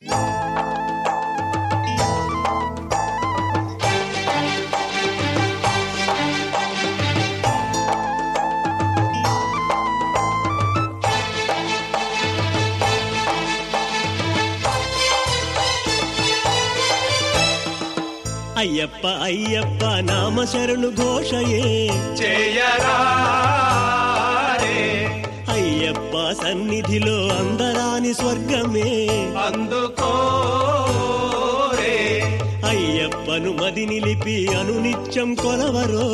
అయ్యప్ప అయ్యప్ప నామ శరణు ఘోషయే చేయరా అయ్యప్ప సన్నిధిలో అందరాని స్వర్గమే అందుకోరే అయ్యప్పను మది నిలిపి అనునిత్యం కొలవరో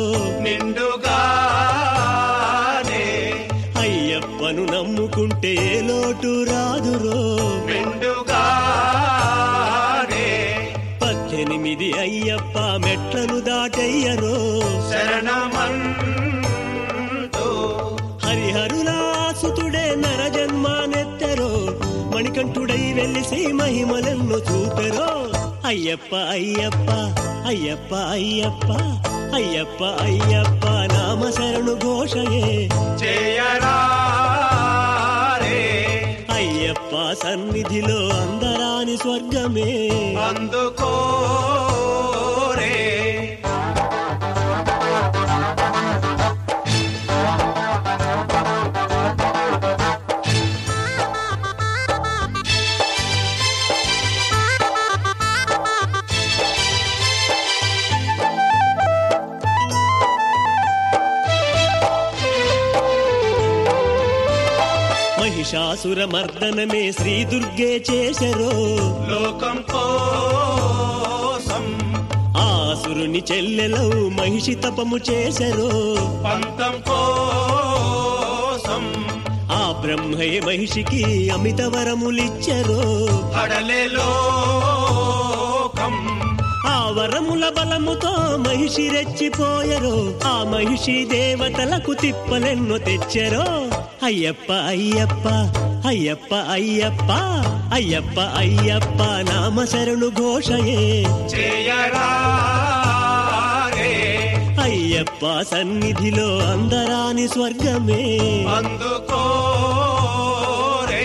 నిండుగానే అయ్యప్పను నమ్ముకుంటే ఏ లోటు రాదురో మెండుగానే పద్దెనిమిది అయ్యప్ప మెట్లను దాటయ్యరో శరణమంటూ హరిహరులాసుతుడే నర జన్మానెత్తరో మణికంఠుడై వెలిసి మహిమలెన్ను చూపెరో అయ్యప్ప అయ్యప్ప అయ్యప్ప అయ్యప్ప అయ్యప్ప అయ్యప్ప నామ శరణు ఘోషయే చేయరా అయ్యప్ప సన్నిధిలో అందరాని స్వర్గమే అందుకోరే మహిషాసుర మర్దనమే శ్రీ దుర్గే చేశరో లోకం కోసం ఆసురుని చెల్లెలో మహిషి తపము చేశరో పంతం కోసం ఆ బ్రహ్మయ్య మహిషికి అమిత వరములిచ్చరో హడలే లోకం ఆ వరముల బలముతో మహిషి రెచ్చిపోయరో ఆ మహిషి దేవతలకు తిప్పలెన్నో తెచ్చరో అయ్యప్ప అయ్యప్ప అయ్యప్ప అయ్యప్ప అయ్యప్ప అయ్యప్ప నామ శరణు ఘోషయే చేయరా అయ్యప్ప సన్నిధిలో అందరాని స్వర్గమే అందుకోరే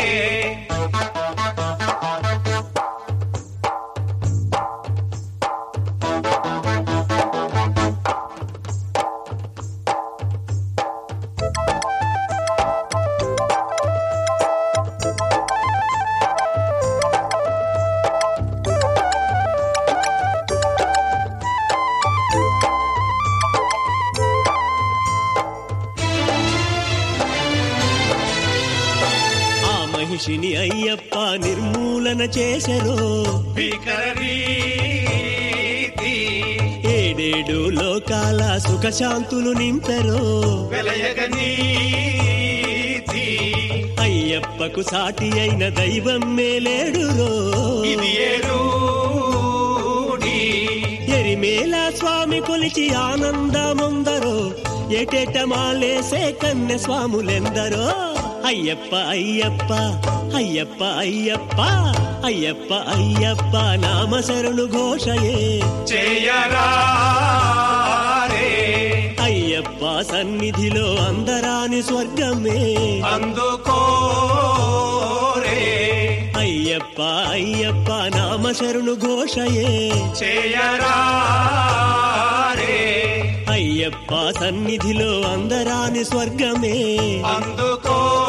ఆ మహిషిని అయ్యప్ప నిర్మూలన చేశరో భీకర రీతి ఏడేడు లోకాల సుఖశాంతులు నింపెరో వెలయగనీతి అయ్యప్పకు సాటి అయిన దైవం మేలేడురో ఇది ఏరూడి ఎరిమేల స్వామి కొలిచి ఆనందముందరో ఎటెట మాలేసే కన్నె స్వాములెందరో అయ్యప్ప అయ్యప్ప అయ్యప్ప అయ్యప్ప అయ్యప్ప అయ్యప్ప నామ శరణు ఘోషయే చేయరా అయ్యప్ప సన్నిధిలో అందరాని స్వర్గమే అందుకోరే అయ్యప్ప అయ్యప్ప నామ శరణు ఘోషయే చేయరా అయ్యప్ప సన్నిధిలో అందరాని స్వర్గమే అందుకో